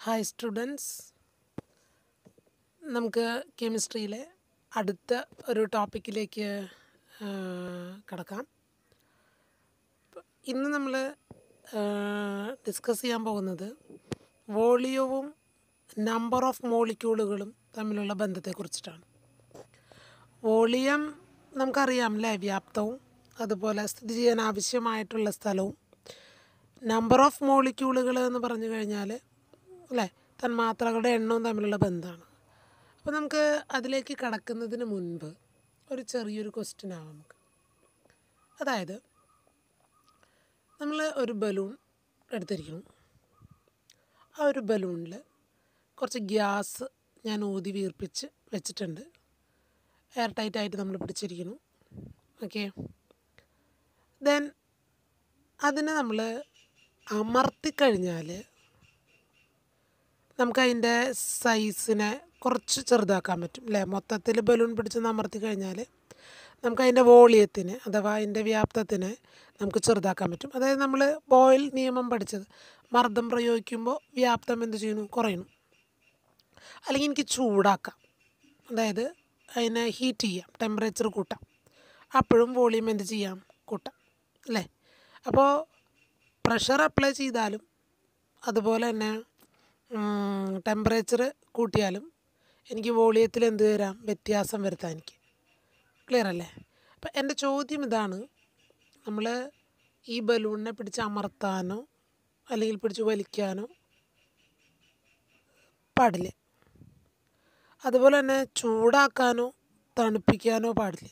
hi students നമുക്ക് കെമിസ്ട്രിയിലെ അടുത്ത ഒരു ടോപ്പിക്കിലേക്ക് കടക്കാം ഇന്ന് നമ്മൾ ഡിസ്കസ് ചെയ്യാൻ പോകുന്നത് വോളിയവും നമ്പർ ഓഫ് മോളിക്യൂളുകളും തമ്മിലുള്ള ബന്ധത്തെക്കുറിച്ചിട്ടാണ് വോളിയം നമുക്കറിയാം അല്ലേ വ്യാപ്തവും അതുപോലെ സ്ഥിതി ചെയ്യാൻ ആവശ്യമായിട്ടുള്ള സ്ഥലവും നമ്പർ ഓഫ് മോളിക്യൂളുകൾ എന്ന് പറഞ്ഞു കഴിഞ്ഞാൽ അല്ലേ തന്മാത്രകളുടെ എണ്ണവും തമ്മിലുള്ള ബന്ധമാണ് അപ്പോൾ നമുക്ക് അതിലേക്ക് കടക്കുന്നതിന് മുൻപ് ഒരു ചെറിയൊരു ക്വസ്റ്റ്യൻ ആവാം നമുക്ക് അതായത് നമ്മൾ ഒരു ബലൂൺ എടുത്തിരിക്കണം ആ ഒരു ബലൂണിൽ കുറച്ച് ഗ്യാസ് ഞാൻ ഊതി വീർപ്പിച്ച് വെച്ചിട്ടുണ്ട് എയർ ടൈറ്റായിട്ട് നമ്മൾ പിടിച്ചിരിക്കുന്നു ഓക്കെ ദെൻ അതിനെ നമ്മൾ അമർത്തിക്കഴിഞ്ഞാൽ നമുക്കതിൻ്റെ സൈസിനെ കുറച്ച് ചെറുതാക്കാൻ പറ്റും അല്ലേ മൊത്തത്തിൽ ബലൂൺ പിടിച്ചൊന്ന് അമർത്തി കഴിഞ്ഞാൽ നമുക്കതിൻ്റെ വോളിയത്തിന് അഥവാ അതിൻ്റെ വ്യാപ്തത്തിന് നമുക്ക് ചെറുതാക്കാൻ പറ്റും അതായത് നമ്മൾ ബോയിൽ നിയമം പഠിച്ചത് മർദ്ദം പ്രയോഗിക്കുമ്പോൾ വ്യാപ്തം എന്ത് ചെയ്യുന്നു കുറയുന്നു അല്ലെങ്കിൽ എനിക്ക് ചൂടാക്കാം അതായത് അതിനെ ഹീറ്റ് ചെയ്യാം ടെമ്പറേച്ചർ കൂട്ടാം അപ്പോഴും വോളിയം എന്ത് ചെയ്യാം കൂട്ടാം അല്ലേ അപ്പോൾ പ്രഷർ അപ്ലൈ ചെയ്താലും അതുപോലെ തന്നെ ടെമ്പറേച്ചർ കൂട്ടിയാലും എനിക്ക് വോളിയത്തിൽ എന്ത് തരാം വ്യത്യാസം വരുത്താം എനിക്ക് ക്ലിയർ അല്ലേ അപ്പം എൻ്റെ ചോദ്യം ഇതാണ് നമ്മൾ ഈ ബലൂണിനെ പിടിച്ച് അമർത്താനോ അല്ലെങ്കിൽ പിടിച്ച് വലിക്കാനോ പാടില്ല അതുപോലെ തന്നെ ചൂടാക്കാനോ തണുപ്പിക്കാനോ പാടില്ല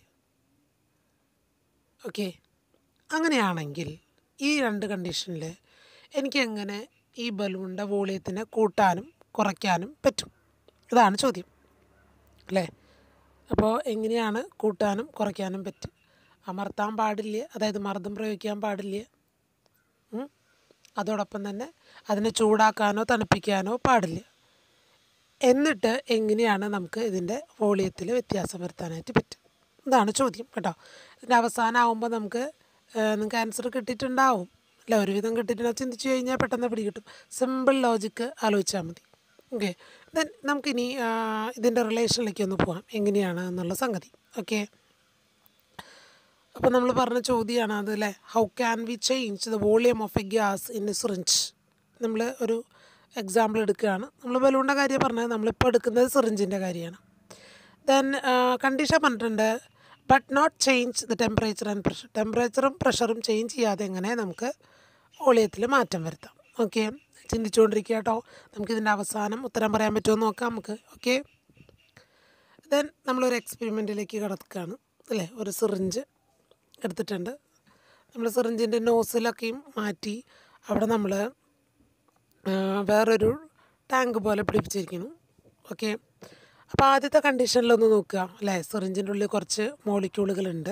ഓക്കെ അങ്ങനെയാണെങ്കിൽ ഈ രണ്ട് കണ്ടീഷനിൽ എനിക്ക് എങ്ങനെ ഈ ബലൂണിൻ്റെ വോളിയത്തിനെ കൂട്ടാനും കുറയ്ക്കാനും പറ്റും ഇതാണ് ചോദ്യം അല്ലേ അപ്പോൾ എങ്ങനെയാണ് കൂട്ടാനും കുറയ്ക്കാനും പറ്റും അമർത്താൻ പാടില്ല അതായത് മർദ്ദം പ്രയോഗിക്കാൻ പാടില്ല അതോടൊപ്പം തന്നെ അതിനെ ചൂടാക്കാനോ തണുപ്പിക്കാനോ പാടില്ല എന്നിട്ട് എങ്ങനെയാണ് നമുക്ക് ഇതിൻ്റെ വോളിയത്തിൽ വ്യത്യാസം വരുത്താനായിട്ട് പറ്റും ഇതാണ് ചോദ്യം കേട്ടോ ഇതിൻ്റെ അവസാനമാകുമ്പോൾ നമുക്ക് നിങ്ങൾക്ക് ആൻസർ കിട്ടിയിട്ടുണ്ടാവും അല്ല ഒരുവിധം കിട്ടിയിട്ടുണ്ടെങ്കിൽ ചിന്തിച്ച് കഴിഞ്ഞാൽ പെട്ടെന്ന് പിടികിട്ടും സിമ്പിൾ ലോജിക്ക് ആലോചിച്ചാൽ മതി ഓക്കെ ദെൻ നമുക്കിനി ഇതിൻ്റെ റിലേഷനിലേക്ക് ഒന്ന് പോകാം എങ്ങനെയാണ് എന്നുള്ള സംഗതി ഓക്കെ അപ്പോൾ നമ്മൾ പറഞ്ഞ ചോദ്യമാണ് അത് അല്ലേ how can we change the volume of a gas in a syringe നമ്മൾ ഒരു എക്സാമ്പിൾ എടുക്കുകയാണ് നമ്മൾ ബലൂണിൻ്റെ കാര്യം പറഞ്ഞത് നമ്മളിപ്പോൾ എടുക്കുന്നത് സിറിഞ്ചിൻ്റെ കാര്യമാണ് ദെൻ കണ്ടീഷൻ പറഞ്ഞിട്ടുണ്ട് but not change the temperature and pressure ടെമ്പറേച്ചറും പ്രഷറും ചേഞ്ച് ചെയ്യാതെ എങ്ങനെ നമുക്ക് വോളിയത്തിൽ മാറ്റം വരുത്താം ഓക്കെ ചിന്തിച്ചുകൊണ്ടിരിക്കുക കേട്ടോ നമുക്കിതിൻ്റെ അവസാനം ഉത്തരം പറയാൻ പറ്റുമോ നോക്കാം നമുക്ക് ഓക്കെ ദെൻ നമ്മളൊരു എക്സ്പെരിമെൻറ്റിലേക്ക് കിടക്കുകയാണ് അല്ലേ ഒരു സിറിഞ്ച് എടുത്തിട്ടുണ്ട് നമ്മൾ സിറിഞ്ചിൻ്റെ നോസിലൊക്കെയും മാറ്റി അവിടെ നമ്മൾ വേറൊരു ടാങ്ക് പോലെ പിടിപ്പിച്ചിരിക്കുന്നു ഓക്കെ അപ്പോൾ ആദ്യത്തെ കണ്ടീഷനിലൊന്ന് നോക്കുക അല്ലേ സിറിഞ്ചിൻ്റെ ഉള്ളിൽ കുറച്ച് മോളിക്യൂളുകളുണ്ട്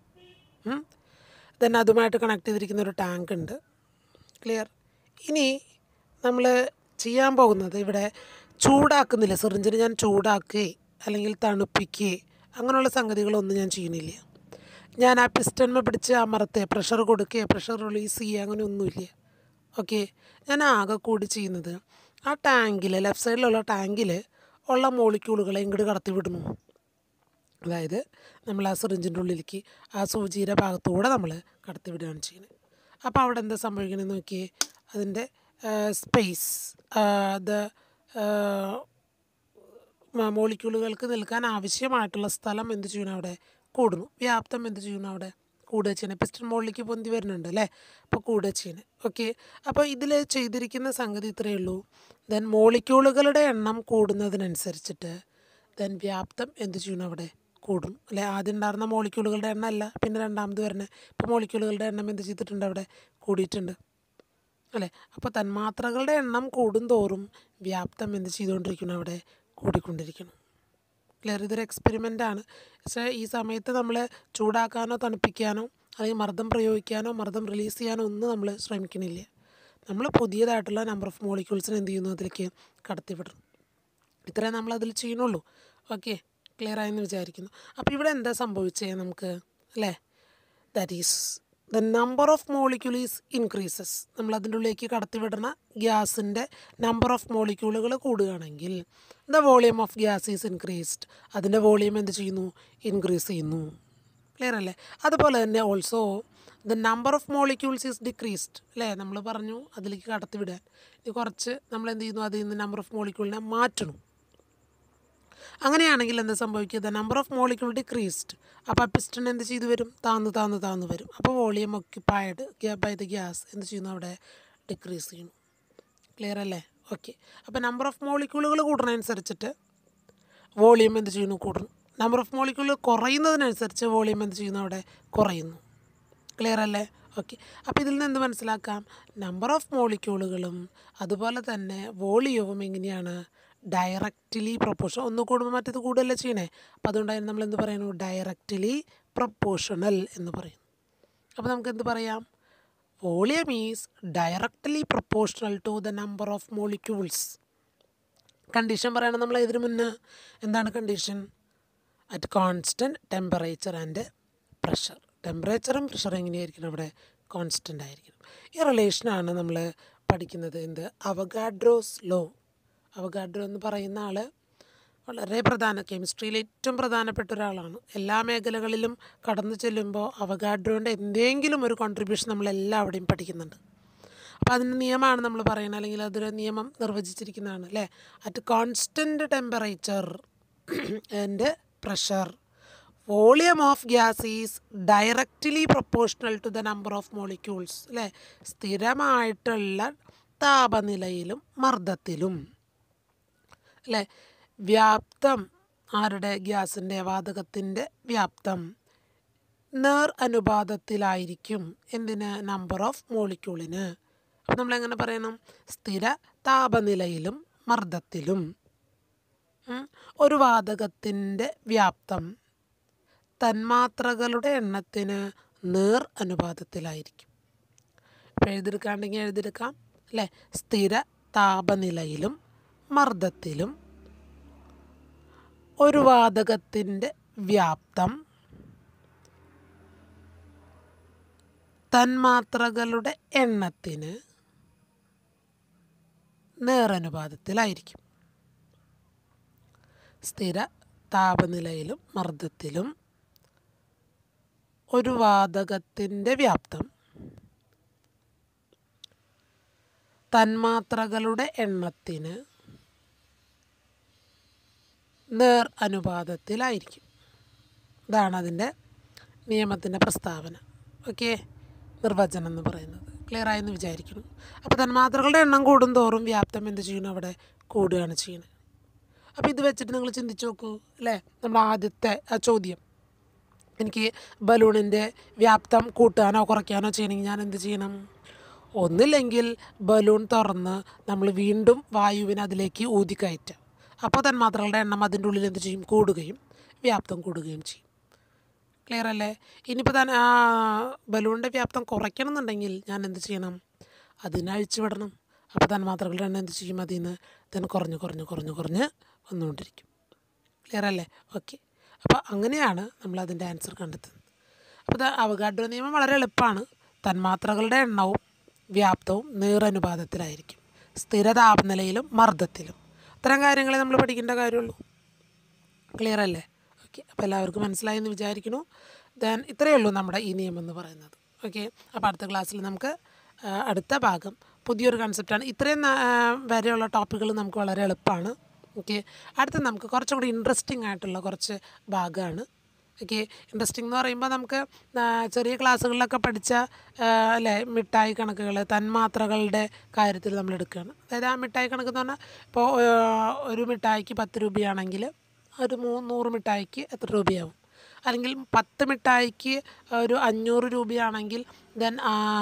ദെൻ അതുമായിട്ട് കണക്ട് ചെയ്തിരിക്കുന്ന ഒരു ടാങ്ക് ഉണ്ട് ക്ലിയർ ഇനി നമ്മൾ ചെയ്യാൻ പോകുന്നത് ഇവിടെ ചൂടാക്കുന്നില്ല സിറിഞ്ചിന് ഞാൻ ചൂടാക്കുകയെ അല്ലെങ്കിൽ തണുപ്പിക്കുകയെ അങ്ങനെയുള്ള സംഗതികളൊന്നും ഞാൻ ചെയ്യുന്നില്ല ഞാൻ ആ പിസ്റ്റന്മ പിടിച്ച് അമർത്തുക പ്രഷർ കൊടുക്കുക പ്രഷർ റിലീസ് ചെയ്യുക അങ്ങനെ ഒന്നുമില്ല ഓക്കെ ഞാൻ ആകെ കൂടി ചെയ്യുന്നത് ആ ടാങ്കിൽ ലെഫ്റ്റ് സൈഡിലുള്ള ടാങ്കിൽ ഉള്ള മോളിക്യൂളുകളെ ഇങ്ങോട്ട് കടത്തി വിടുന്നു അതായത് നമ്മൾ ആ സിറിഞ്ചിൻ്റെ ഉള്ളിലേക്ക് ആ സൂചിയുടെ ഭാഗത്തൂടെ നമ്മൾ കടത്തി വിടുകയാണ് ചെയ്യുന്നത് അപ്പോൾ അവിടെ എന്താ സംഭവിക്കണമെന്ന് നോക്കിയേ അതിൻ്റെ സ്പേസ് ദ മോളിക്യൂളുകൾക്ക് നിൽക്കാൻ ആവശ്യമായിട്ടുള്ള സ്ഥലം എന്ത് ചെയ്യണം അവിടെ കൂടുന്നു വ്യാപ്തം എന്ത് ചെയ്യണം അവിടെ കൂടുക ചെയ്യണം പിസ്റ്റൺ മുകളിലേക്ക് പൊന്തി വരുന്നുണ്ട് അല്ലേ അപ്പോൾ കൂടുക ചെയ്യണം ഓക്കെ അപ്പോൾ ഇതിൽ ചെയ്തിരിക്കുന്ന സംഗതി ഇത്രയേ ഉള്ളൂ ദെൻ മോളിക്യൂളുകളുടെ എണ്ണം കൂടുന്നതിനനുസരിച്ചിട്ട് ദെൻ വ്യാപ്തം എന്ത് ചെയ്യണം അവിടെ കൂടും അല്ലെ ആദ്യം ഉണ്ടായിരുന്ന മോളിക്യൂളുകളുടെ എണ്ണം അല്ല പിന്നെ രണ്ടാമത് വരണേ ഇപ്പോൾ മോളിക്യൂളുകളുടെ എണ്ണം എന്ത് ചെയ്തിട്ടുണ്ട് അവിടെ കൂടിയിട്ടുണ്ട് അല്ലേ അപ്പോൾ തന്മാത്രകളുടെ എണ്ണം കൂടുന്തോറും വ്യാപ്തം എന്ത് ചെയ്തുകൊണ്ടിരിക്കണം അവിടെ കൂടിക്കൊണ്ടിരിക്കണം ക്ലിയർ ഇതൊരു എക്സ്പെരിമെൻ്റ് ആണ് പക്ഷേ ഈ സമയത്ത് നമ്മൾ ചൂടാക്കാനോ തണുപ്പിക്കാനോ അല്ലെങ്കിൽ മർദ്ദം പ്രയോഗിക്കാനോ മർദ്ദം റിലീസ് ചെയ്യാനോ ഒന്നും നമ്മൾ ശ്രമിക്കണില്ല നമ്മൾ പുതിയതായിട്ടുള്ള നമ്പർ ഓഫ് മോളിക്യൂൾസിനെ എന്ത് ചെയ്യുന്നു അതിലേക്ക് കടത്തിവിടും ഇത്രേ നമ്മൾ അതിൽ ചെയ്യണുള്ളൂ ഓക്കെ ക്ലിയർ ആയെന്ന് വിചാരിക്കുന്നു അപ്പോൾ ഇവിടെ എന്താ സംഭവിച്ചത് നമുക്ക് അല്ലേ that is the number of molecule is increases നമ്മൾ അതിൻ്റെ ഉള്ളിലേക്ക് കടത്തിവിടുന്ന ഗ്യാസിൻ്റെ നമ്പർ ഓഫ് മോളിക്യൂളുകൾ കൂടുകയാണെങ്കിൽ the volume of gas is increased അതിൻ്റെ വോളിയം എന്ത് ചെയ്യുന്നു ഇൻക്രീസ് ചെയ്യുന്നു ക്ലിയർ അല്ലേ അതുപോലെ തന്നെ also the number of molecules is decreased അല്ലേ നമ്മൾ പറഞ്ഞു അതിലേക്ക് കടത്തിവിടാൻ ഇത് കുറച്ച് നമ്മൾ എന്ത് ചെയ്യുന്നു അതിൽ നിന്ന് നമ്പർ ഓഫ് മോളിക്യൂളിനെ മാറ്റണം അങ്ങനെയാണെങ്കിൽ എന്താ സംഭവിക്കുക the number of molecule decreased അപ്പോൾ പിസ്റ്റൺ എന്ത് ചെയ്തു വരും താന്ന് താന്ന് താന്ന് വരും അപ്പോൾ volume occupied by the gas എന്ത് ചെയ്യുന്നു അവിടെ ഡിക്രീസ് ചെയ്യുന്നു ക്ലിയർ അല്ലേ ഓക്കെ അപ്പോൾ നമ്പർ ഓഫ് മോളിക്യൂളുകൾ കൂടുന്നതനുസരിച്ചിട്ട് വോളിയം എന്ത് ചെയ്യുന്നു കൂടുന്നു നമ്പർ ഓഫ് മോളിക്യൂളുകൾ കുറയുന്നതിനനുസരിച്ച് വോളിയം എന്ത് ചെയ്യുന്നു അവിടെ കുറയുന്നു ക്ലിയർ അല്ലേ ഓക്കെ അപ്പോൾ ഇതിൽ നിന്ന് എന്ത് മനസ്സിലാക്കാം നമ്പർ ഓഫ് മോളിക്യൂളുകളും അതുപോലെ തന്നെ വോളിയവും എങ്ങനെയാണ് ഡയറക്റ്റ്ലി പ്രൊപ്പോർഷൻ ഒന്ന് കൂടുമ്പോൾ മറ്റേത് കൂടുതലല്ലേ ചെയ്യണേ അപ്പോൾ അതുകൊണ്ടായിരുന്നു നമ്മൾ എന്ത് പറയുന്നു ഡയറക്റ്റ്ലി പ്രൊപ്പോർഷണൽ എന്ന് പറയുന്നു അപ്പോൾ നമുക്ക് എന്ത് പറയാം volume is directly proportional to the number of molecules condition പറയണം നമ്മൾ ഇതിനു മുന്നേ എന്താണ് condition at constant temperature and pressure ടെമ്പറേച്ചറും പ്രഷറും എങ്ങനെയായിരിക്കണം അവിടെ കോൺസ്റ്റൻ്റ് ആയിരിക്കണം ഈ റിലേഷനാണ് നമ്മൾ പഠിക്കുന്നത് എന്ത് അവഗാഡ്രോസ് ലോ അവഗാഡ്രോ എന്ന് പറയുന്ന ആൾ വളരെ പ്രധാന കെമിസ്ട്രിയിൽ ഏറ്റവും പ്രധാനപ്പെട്ട ഒരാളാണ് എല്ലാ മേഖലകളിലും കടന്നു ചെല്ലുമ്പോൾ അവഗാഡ്രോൻ്റെ എന്തെങ്കിലും ഒരു കോൺട്രിബ്യൂഷൻ നമ്മളെല്ലാവിടെയും പഠിക്കുന്നുണ്ട് അപ്പോൾ അതിൻ്റെ നിയമമാണ് നമ്മൾ പറയുന്നത് അല്ലെങ്കിൽ അതൊരു നിയമം നിർവചിച്ചിരിക്കുന്നതാണ് അല്ലേ at constant temperature and pressure volume of gas is directly proportional to the number of molecules അല്ലേ സ്ഥിരമായിട്ടുള്ള താപനിലയിലും മർദ്ദത്തിലും അല്ലേ വ്യാപ്തം ആരുടെ ഗ്യാസിൻ്റെ വാതകത്തിൻ്റെ വ്യാപ്തം നേർ അനുപാതത്തിലായിരിക്കും എന്തിന് നമ്പർ ഓഫ് മോളിക്യൂളിന് അപ്പം നമ്മളെങ്ങനെ പറയണം സ്ഥിര താപനിലയിലും മർദ്ദത്തിലും ഉം, ഒരു വാതകത്തിൻ്റെ വ്യാപ്തം തന്മാത്രകളുടെ എണ്ണത്തിന് നേർ അനുപാതത്തിലായിരിക്കും ഇപ്പോൾ എഴുതിയെടുക്കാണ്ടെങ്കിൽ എഴുതിയെടുക്കാം അല്ലേ സ്ഥിര താപനിലയിലും മർദ്ദത്തിലും ഒരു വാതകത്തിൻ്റെ വ്യാപ്തം തന്മാത്രകളുടെ എണ്ണത്തിന് നേരനുപാതത്തിലായിരിക്കും സ്ഥിര താപനിലയിലും മർദ്ദത്തിലും ഒരു വാതകത്തിൻ്റെ വ്യാപ്തം തന്മാത്രകളുടെ എണ്ണത്തിന് നേർ അനുപാതത്തിലായിരിക്കും ഇതാണ് അതിൻ്റെ നിയമത്തിൻ്റെ പ്രസ്താവന ഓക്കെ നിർവചനം എന്ന് പറയുന്നത് ക്ലിയർ ആയെന്ന് വിചാരിക്കുന്നു അപ്പോൾ തന്മാത്രകളുടെ എണ്ണം കൂടുന്തോറും വ്യാപ്തം എന്ത് ചെയ്യണം അവിടെ കൂടുകയാണ് ചെയ്യുന്നത് അപ്പോൾ ഇത് വെച്ചിട്ട് നിങ്ങൾ ചിന്തിച്ച് നോക്കൂ അല്ലേ നമ്മുടെ ആദ്യത്തെ ആ ചോദ്യം എനിക്ക് ബലൂണിൻ്റെ വ്യാപ്തം കൂട്ടാനോ കുറയ്ക്കാനോ ചെയ്യണമെങ്കിൽ ഞാൻ എന്ത് ചെയ്യണം ഒന്നില്ലെങ്കിൽ ബലൂൺ തുറന്ന് നമ്മൾ വീണ്ടും വായുവിനെ അതിലേക്ക് ഊതിക്കയറ്റുക അപ്പോൾ തന്മാത്രകളുടെ എണ്ണം അതിൻ്റെ ഉള്ളിൽ എന്ത് ചെയ്യും കൂടുകയും വ്യാപ്തം കൂടുകയും ചെയ്യും ക്ലിയർ അല്ലേ ഇനിയിപ്പോൾ തന്നെ ആ ബലൂണിൻ്റെ വ്യാപ്തം കുറയ്ക്കണം എന്നുണ്ടെങ്കിൽ ഞാൻ എന്ത് ചെയ്യണം അതിനെ അഴിച്ചു വിടണം അപ്പോൾ തന്മാത്രകളുടെ എണ്ണം എന്ത് ചെയ്യും അതിൽ നിന്ന് then കുറഞ്ഞ് കുറഞ്ഞ് കുറഞ്ഞ് കുറഞ്ഞ് വന്നുകൊണ്ടിരിക്കും ക്ലിയർ അല്ലേ ഓക്കെ അപ്പോൾ അങ്ങനെയാണ് നമ്മൾ അതിൻ്റെ ആൻസർ കണ്ടെത്തുന്നത് അപ്പോൾ ഇത് അവഗാഡ്രോ നിയമം വളരെ എളുപ്പമാണ് തന്മാത്രകളുടെ എണ്ണവും വ്യാപ്തവും നേരനുപാതത്തിലായിരിക്കും സ്ഥിര താപനിലയിലും മർദ്ദത്തിലും ഇത്തരം കാര്യങ്ങളെ നമ്മൾ പഠിക്കേണ്ട കാര്യമുള്ളൂ ക്ലിയർ അല്ലേ ഓക്കെ അപ്പോൾ എല്ലാവർക്കും മനസ്സിലായി എന്ന് വിചാരിക്കുന്നു ദെൻ ഇത്രയേ ഉള്ളൂ നമ്മുടെ ഈ നിയമം എന്ന് പറയുന്നത് ഓക്കെ അപ്പോൾ അടുത്ത ക്ലാസ്സിൽ നമുക്ക് ആ, അടുത്ത ഭാഗം പുതിയൊരു കൺസെപ്റ്റാണ് ഇത്രയും ആ, വരെയുള്ള ടോപ്പിക്കുകൾ നമുക്ക് വളരെ എളുപ്പമാണ് ഓക്കെ അടുത്ത നമുക്ക് കുറച്ചും കൂടി ഇൻട്രസ്റ്റിംഗ് ആയിട്ടുള്ള കുറച്ച് ഭാഗമാണ് ഓക്കെ ഇൻട്രസ്റ്റിംഗ് എന്ന് പറയുമ്പോൾ നമുക്ക് ആ, ചെറിയ ക്ലാസ്സുകളിലൊക്കെ പഠിച്ച ആ, അല്ലേ മിഠായി കണക്കുകൾ തന്മാത്രകളുടെ കാര്യത്തിൽ നമ്മൾ എടുക്കുകയാണ് അതായത് ആ മിഠായി കണക്ക് എന്ന് പറഞ്ഞാൽ ഇപ്പോൾ ഒരു മിഠായിക്ക് പത്ത് രൂപയാണെങ്കിൽ ഒരു മൂ നൂറ് മിഠായിക്ക് എത്ര രൂപയാവും അല്ലെങ്കിൽ പത്ത് മിഠായിക്ക് ഒരു അഞ്ഞൂറ് രൂപയാണെങ്കിൽ ദെൻ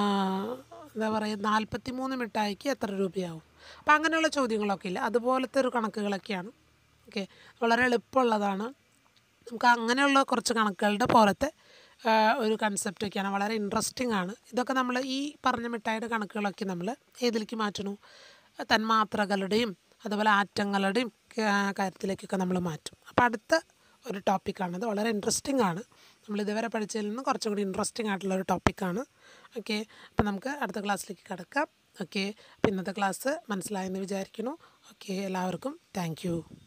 എന്താ പറയുക നാൽപ്പത്തി മൂന്ന് മിഠായിക്ക് എത്ര രൂപയാവും അപ്പോൾ അങ്ങനെയുള്ള ചോദ്യങ്ങളൊക്കെ ഇല്ല അതുപോലത്തെ ഒരു കണക്കുകളൊക്കെയാണ് ഓക്കെ വളരെ എളുപ്പമുള്ളതാണ് നമുക്ക് അങ്ങനെയുള്ള കുറച്ച് കണക്കുകളുടെ പോലത്തെ ആ, ഒരു കൺസെപ്റ്റൊക്കെയാണ് വളരെ ഇൻട്രസ്റ്റിംഗ് ആണ് ഇതൊക്കെ നമ്മൾ ഈ പറഞ്ഞ മിഠായിയുടെ കണക്കുകളൊക്കെ നമ്മൾ ഏതിലേക്ക് മാറ്റണു തന്മാത്രകളുടെയും അതുപോലെ ആറ്റങ്ങളുടെയും ക- കാര്യത്തിലേക്കൊക്കെ നമ്മൾ മാറ്റും അപ്പോൾ അടുത്ത ഒരു ടോപ്പിക്കാണത് വളരെ ഇൻട്രസ്റ്റിംഗ് ആണ് നമ്മൾ ഇതുവരെ പഠിച്ചതിൽ നിന്ന് കുറച്ചും കൂടി ഇൻട്രസ്റ്റിംഗ് ആയിട്ടുള്ള ഒരു ടോപ്പിക്കാണ് ഓക്കെ അപ്പോൾ നമുക്ക് അടുത്ത ക്ലാസ്സിലേക്ക് കിടക്കാം ഓക്കെ അപ്പോൾ ഇന്നത്തെ ക്ലാസ് മനസ്സിലായെന്ന് വിചാരിക്കുന്നു ഓക്കെ എല്ലാവർക്കും താങ്ക്